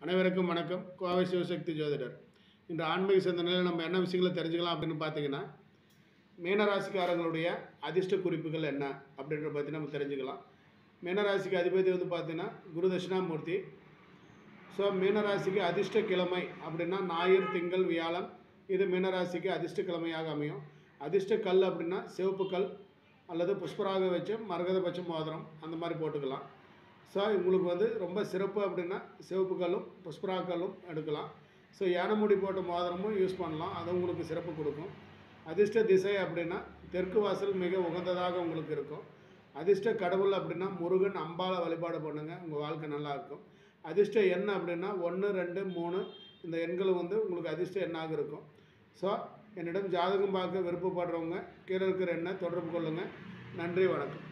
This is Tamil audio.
அனைவருக்கும் வணக்கம் கோவை சிவசக்தி ஜோதிடர் இன்று ஆன்மீக சிந்தனையில் நம்ம என்ன விஷயங்களை தெரிஞ்சுக்கலாம் அப்படின்னு பார்த்தீங்கன்னா மீனராசிக்காரங்களுடைய அதிர்ஷ்ட குறிப்புகள் என்ன அப்படின்றத பற்றி நம்ம தெரிஞ்சுக்கலாம் மீனராசிக்கு அதிபதி வந்து பார்த்தீங்கன்னா குரு தட்சிணாமூர்த்தி ஸோ மீனராசிக்கு அதிர்ஷ்ட கிழமை அப்படின்னா ஞாயிறு திங்கள் வியாழன் இது மீனராசிக்கு அதிர்ஷ்ட கிழமையாக அமையும் அதிர்ஷ்ட கல் அப்படின்னா சிவப்பு கல் அல்லது புஷ்பராக வச்ச மரகதபட்ச மோதிரம் அந்த மாதிரி போட்டுக்கலாம் ஸோ உங்களுக்கு வந்து ரொம்ப சிறப்பு அப்படின்னா சிவப்பு கல்லும் புஷ்பராக கல்லும் எடுக்கலாம் ஸோ யானைமுடி போட்ட மோதிரமும் யூஸ் பண்ணலாம் அது உங்களுக்கு சிறப்பு கொடுக்கும் அதிர்ஷ்ட திசை அப்படின்னா தெற்கு வாசல் மிக உகந்ததாக உங்களுக்கு இருக்கும் அதிர்ஷ்ட கடவுள் அப்படின்னா முருகன் அம்பாளை வழிபாடு பண்ணுங்கள் உங்கள் வாழ்க்கை நல்லா இருக்கும் அதிர்ஷ்ட எண் அப்படின்னா ஒன்று ரெண்டு மூணு இந்த எண்கள் வந்து உங்களுக்கு அதிர்ஷ்ட எண்ணாக இருக்கும் ஸோ என்னிடம் ஜாதகம் பார்க்க விருப்பப்படுறவங்க கீழே இருக்கிற எண்ணை தொடர்பு கொள்ளுங்கள் நன்றி வணக்கம்